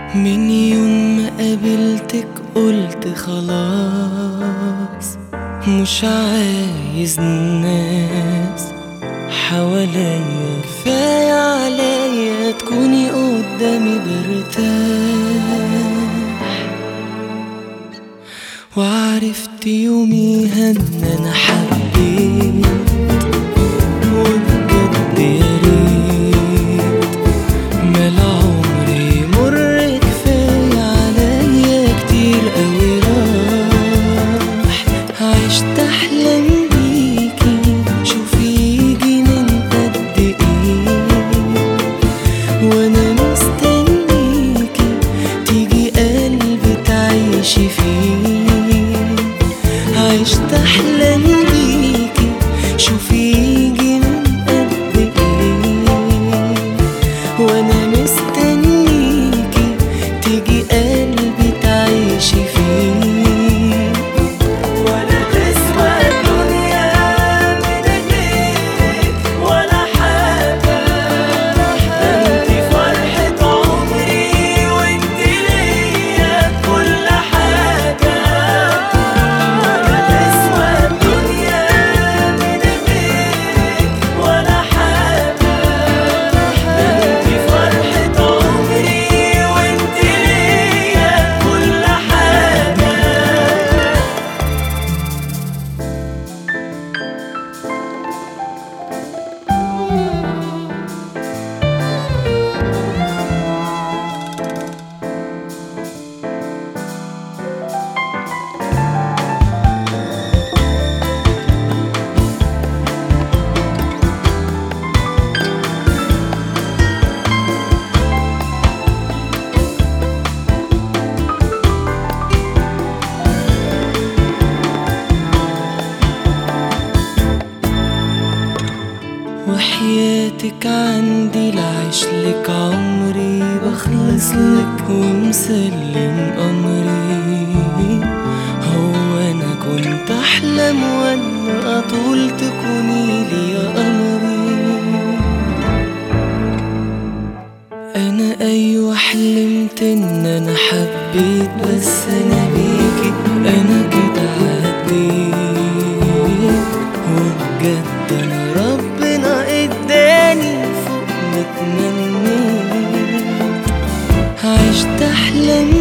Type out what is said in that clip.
من يوم ما قابلتك قلت خلاص مش عايز ناس حواليا كفاية عليا تكوني قدامي برتاح وعرفت يوميها ان انا حبيت وبجد يا ريت مال عمري مر كفاية عليا كتير قوي راح عشت احلام بيكي شوفي يجي من قد ايه وانا مستنيكي تيجي قلبي تعيشي فيه عشت احلام بيكي شوفي يجي من قد ايه وانا مستنيكي تيجي قلبي تعيشي فيه ولا تسوى الدنيا من غيرك ولا حاجة انتي فرحة عمري وانتي ليا كل حاجة ولا تسوى الدنيا من غيرك ولا حاجة انتي فرحة عمري وانتي ليا كل حاجة وحياتك عندي لعيش لك عمري بخلص لك ومسلم أمري هو أنا كنت أحلم وأنا أطول تكوني لي يا قمري أنا أيوة حلمت إن أنا حبيت بس أنا بيكي أنا كده عديت وبجد أنا ربنا إداني فوق ما اتمنيت عشت أحلام